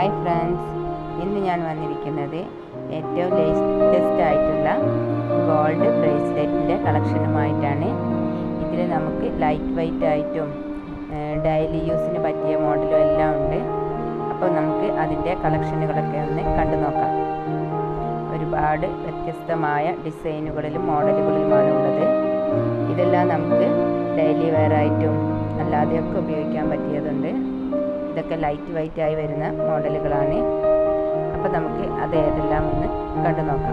hi friends ഇന്ന് ഞാൻ വന്നിരിക്കുന്നത് ഏറ്റവും ലേറ്റസ്റ്റ് ആയിട്ടുള്ള ഗോൾഡ് ബ്രേസ്ലെറ്റിൻ്റെ കളക്ഷനുമായിട്ടാണ് ഇതിൽ നമുക്ക് ലൈറ്റ് വെയ്റ്റ് ആയിട്ടും ഡെയിലി യൂസിന് പറ്റിയ മോഡലും എല്ലാം ഉണ്ട് അപ്പോൾ നമുക്ക് അതിൻ്റെ കളക്ഷനുകളൊക്കെ ഒന്ന് കണ്ടു നോക്കാം ഒരുപാട് വ്യത്യസ്തമായ ഡിസൈനുകളിലും മോഡലുകളിലുമാണ് ഉള്ളത് ഇതെല്ലാം നമുക്ക് ഡെയിലി വെയർ ആയിട്ടും അല്ലാതെയൊക്കെ ഉപയോഗിക്കാൻ പറ്റിയതുണ്ട് ഇതൊക്കെ ലൈറ്റ് വെയിറ്റ് ആയി വരുന്ന മോഡലുകളാണ് അപ്പോൾ നമുക്ക് അത് ഏതെല്ലാം ഒന്ന് കണ്ടു നോക്കാം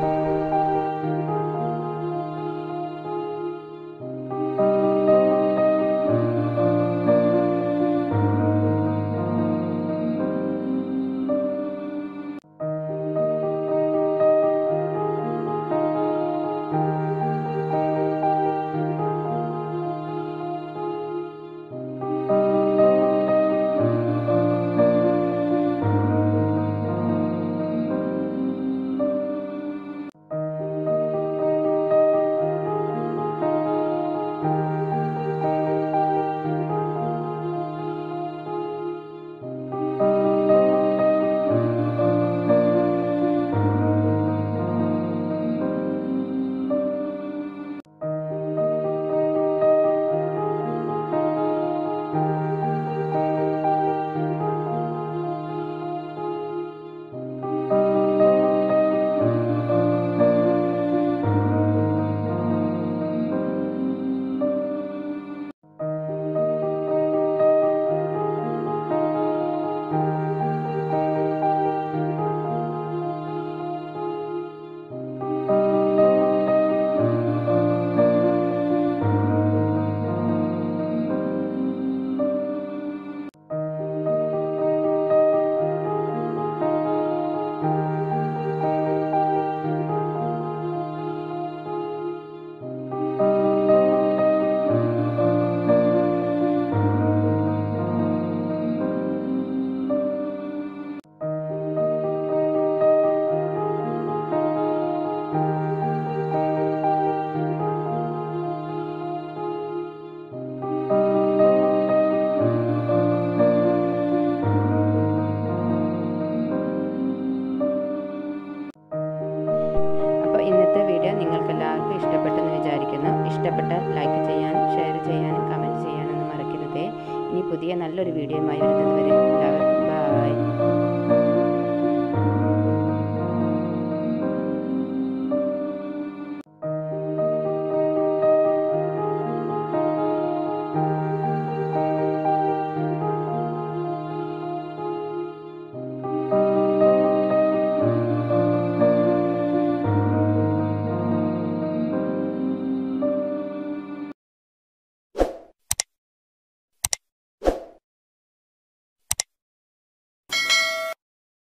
അപ്പോൾ ഇന്നത്തെ വീഡിയോ നിങ്ങൾക്ക് എല്ലാവർക്കും ഇഷ്ടപ്പെട്ടെന്ന് വിചാരിക്കുന്നു ഇഷ്ടപ്പെട്ടാൽ ലൈക്ക് ചെയ്യാനും ഷെയർ ചെയ്യാനും കമൻറ്റ് ചെയ്യാനൊന്നും മറക്കരുതേ ഇനി പുതിയ നല്ലൊരു വീഡിയോയുമായി വരുന്നത് വരെ എല്ലാവർക്കും ബൈ